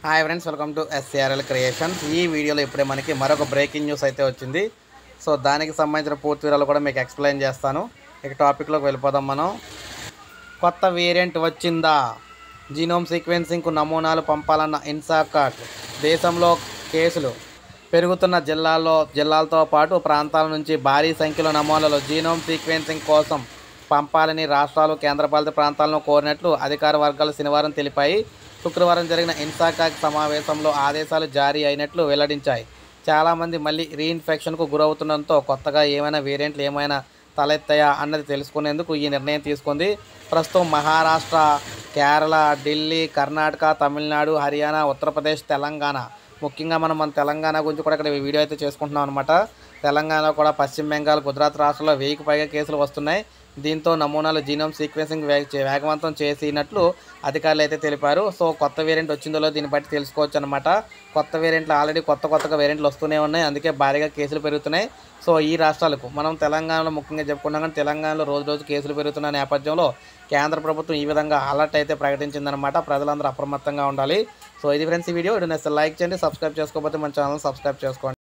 hi friends welcome to SRL creations ఈ వీడియోలో ఇప్పుడే మనకి మరొక బ్రేకింగ్ న్యూస్ అయితే వచ్చింది సో దానికి సంబంధించిన పూర్తి వివరాలు కూడా మీకు ఎక్స్ప్లెయిన్ చేస్తాను ఇక టాపిక్లోకి వెళ్ళిపోదాం మనం కొత్త వేరియంట్ వచ్చిందా జీనోమ్ సీక్వెన్సింగ్కు నమూనాలు పంపాలన్న ఇన్సాకాట్ దేశంలో కేసులు పెరుగుతున్న జిల్లాల్లో జిల్లాలతో పాటు ప్రాంతాల నుంచి భారీ సంఖ్యలో నమూనాలు జీనోమ్ సీక్వెన్సింగ్ కోసం పంపాలని రాష్ట్రాలు కేంద్రపాలిత ప్రాంతాలను కోరినట్లు అధికార వర్గాలు శనివారం తెలిపాయి శుక్రవారం జరిగిన ఇన్సాకాక్ సమావేశంలో ఆదేశాలు జారీ అయినట్లు వెల్లడించాయి చాలామంది మళ్ళీ రీఇన్ఫెక్షన్కు గురవుతుండడంతో కొత్తగా ఏమైనా వేరియంట్లు ఏమైనా తలెత్తాయా అన్నది తెలుసుకునేందుకు ఈ నిర్ణయం తీసుకుంది ప్రస్తుతం మహారాష్ట్ర కేరళ ఢిల్లీ కర్ణాటక తమిళనాడు హర్యానా ఉత్తరప్రదేశ్ తెలంగాణ ముఖ్యంగా మనం మన తెలంగాణ గురించి కూడా ఇక్కడ ఈ వీడియో అయితే చేసుకుంటున్నాం అనమాట తెలంగాణలో కూడా పశ్చిమ బెంగాల్ గుజరాత్ రాష్ట్రాల్లో వెయ్యికి పైగా కేసులు వస్తున్నాయి దీంతో నమూనాలు జీనోమ్ సీక్వెన్సింగ్ వేగ చే- వేగవంతం చేసినట్లు అధికారులు అయితే తెలిపారు సో కొత్త వేరియంట్ వచ్చిందో లేదో దీన్ని బట్టి తెలుసుకోవచ్చు అనమాట కొత్త వేరియంట్లు ఆల్రెడీ కొత్త కొత్తగా వేరియంట్లు వస్తూనే ఉన్నాయి అందుకే భారీగా కేసులు పెరుగుతున్నాయి సో ఈ రాష్ట్రాలకు మనం తెలంగాణలో ముఖ్యంగా చెప్పుకున్నాం కానీ తెలంగాణలో రోజు రోజు కేసులు పెరుగుతున్న నేపథ్యంలో కేంద్ర ప్రభుత్వం ఈ విధంగా అలర్ట్ అయితే ప్రకటించిందనమాట ప్రజలందరూ అప్రమత్తంగా ఉండాలి సో ఇది ఫ్రెండ్స్ ఈ వీడియో ఇది లైక్ చేయండి సబ్స్క్రైబ్ చేసుకోకపోతే మన ఛానల్ సబ్స్క్రైబ్ చేసుకోండి